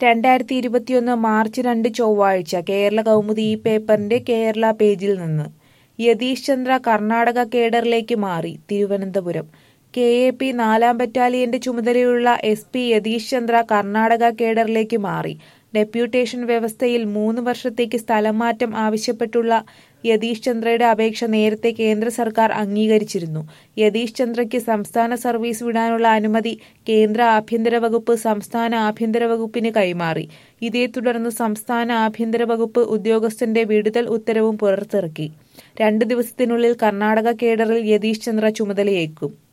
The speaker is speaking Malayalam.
രണ്ടായിരത്തി ഇരുപത്തിയൊന്ന് മാർച്ച് രണ്ട് ചൊവ്വാഴ്ച കേരള കൗമുദി ഈ പേപ്പറിന്റെ കേരള പേജിൽ നിന്ന് യതീഷ് ചന്ദ്ര കർണാടക കേഡറിലേക്ക് മാറി തിരുവനന്തപുരം കെ എ പി നാലാം ബറ്റാലിയന്റെ ചുമതലയുള്ള എസ് പി യതീഷ് ചന്ദ്ര കർണാടക കേഡറിലേക്ക് മാറി ഡെപ്യൂട്ടേഷൻ വ്യവസ്ഥയിൽ മൂന്ന് വർഷത്തേക്ക് സ്ഥലം മാറ്റം ആവശ്യപ്പെട്ടുള്ള യതീഷ് ചന്ദ്രയുടെ അപേക്ഷ നേരത്തെ കേന്ദ്ര സർക്കാർ അംഗീകരിച്ചിരുന്നു യതീഷ് ചന്ദ്രയ്ക്ക് സംസ്ഥാന സർവീസ് വിടാനുള്ള അനുമതി കേന്ദ്ര ആഭ്യന്തര വകുപ്പ് സംസ്ഥാന ആഭ്യന്തര വകുപ്പിന് കൈമാറി ഇതേ തുടർന്ന് സംസ്ഥാന ആഭ്യന്തര വകുപ്പ് ഉദ്യോഗസ്ഥന്റെ വിടുതൽ ഉത്തരവും പുറത്തിറക്കി രണ്ട് ദിവസത്തിനുള്ളിൽ കർണാടക കേഡറിൽ യതീഷ് ചന്ദ്ര ചുമതലയേൽക്കും